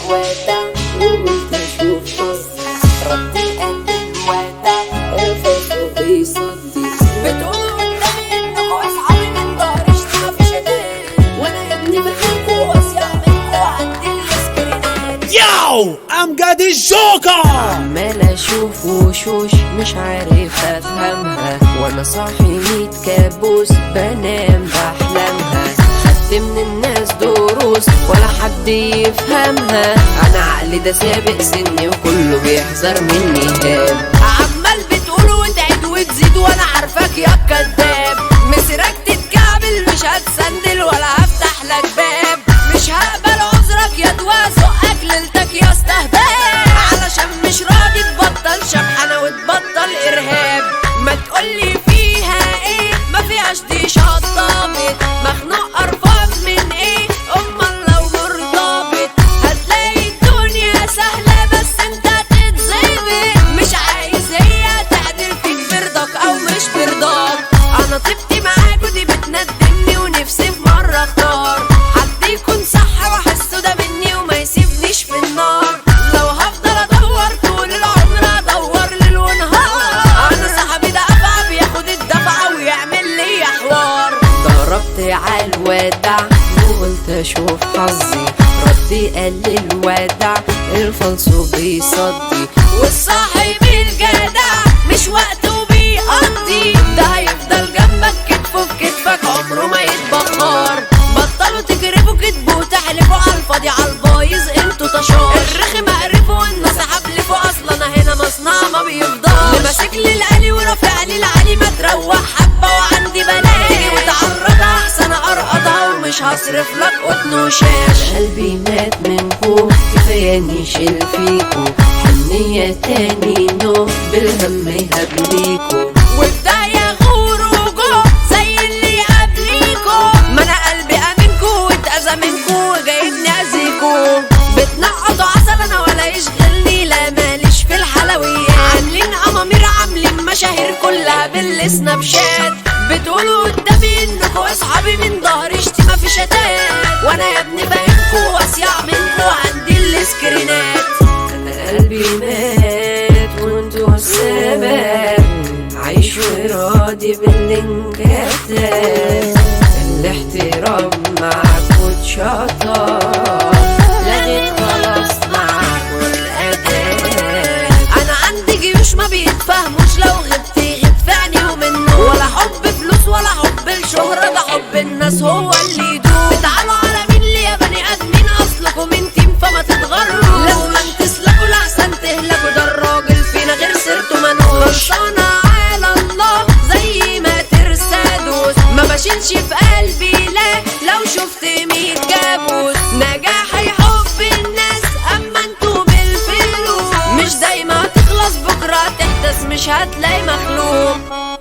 الودع وقلت اشوف حظي ردي قد الودع الفصل بيصدي بتقولوا قدامي انكوا اصحابي من ظهري اشتغل في شتات وانا يا ابني بحبكوا واصيع منكوا عندي السكرينات ياو امجد الجوكر عمال اشوف وشوش مش عارف افهمها وانا صاحي ميت كابوس بنام بحلمها خدت من الناس دروس ولا حد يفهمها انا عقلي ده سابق سني وكله بيحذر مني هاب عمال بتقول وتعيد وتزيد وانا عارفاك يا كداب مسيرك تتكعبل مش هتسندل ولا هفتح لك باب مش هقبل عذرك يا دوا زقك ليلتك يا استهبال علشان مش راضي تبطل شبحانة وتبطل ارهاب ما تقولي فيها ايه ما فيهاش دي شطابت مخنوق قرفان من ايه امال لو مرتبط هتلاقي الدنيا سهلة بس انت تتظبط مش عايز هي تعدل فيك برضاك او مش برضاك انا طيبتي معاك ودي بتندمني ونفسي في مرة اختار حد يكون صح واحسه ده مني وما يسيبنيش في النار لو هفضل ادور طول العمر ادور ليل ونهار انا صاحبي ده افعى بياخد الدفعة ويعمل لي حوار ضربت على الودع وقلت اشوف حظي ردي قال لي الودع الفلسو بيصدي والصاحب الجدع مش وقته بيقضي ده هيفضل جنبك كتفه في كتفك عمره ما يتبخر بطلوا تجربوا كتبوا وتحلفوا على الفاضي على البايظ انتوا طشاش الرخم اقرفوا والنصيحة بلفوا اصلا انا هنا مصنع ما بيفضاش ماسك لي القلي ورافع لي العلي ما تروح حبة وعندي بلاش تيجي وتعرضها احسن ارقدها ومش هصرف لك قطن وشاش قلبي مات منكو كفاية نشيل فيكو حنية تاني نو بالهم يهبليكو وبدا يغور وجو زي اللي قبليكو ما انا قلبي امنكو واتأذى منكو وجايبني اذيكو بتنقطوا عسل انا ولا يشغلني لا ماليش في الحلويات عاملين امامير عاملين مشاهير كلها بالسناب شات بتقولوا قدامي انكوا اصحابي من ظهري شتيمة في شتات وانا يا ابني بهمكوا واصيع منكوا عندي السكرينات انا قلبي مات وانتوا السبب عايش وراضي باللي انكتب الاحترام معاك واتشطر لغيت خلاص معاك والاداء انا عندي جيوش ما بيتفهموش لو غبت يغيب في عينيهم النور ولا حب فلوس ولا حب الشهرة ده حب الناس هو اللي يدوم تعالوا على مين لي يا بني ادمين اصلكم من تيم فما تتغروا لازم تسلكوا لاحسن تهلكوا ده الراجل فينا غير سيرته منوش خلصانة على الله زي ما ترسادوس ما بشيلش في قلبي لا لو شفت ميت جابوس نجاحي حب الناس اما انتوا بالفلوس مش دايما تخلص بكرة تحدث مش هتلاقي مخلوق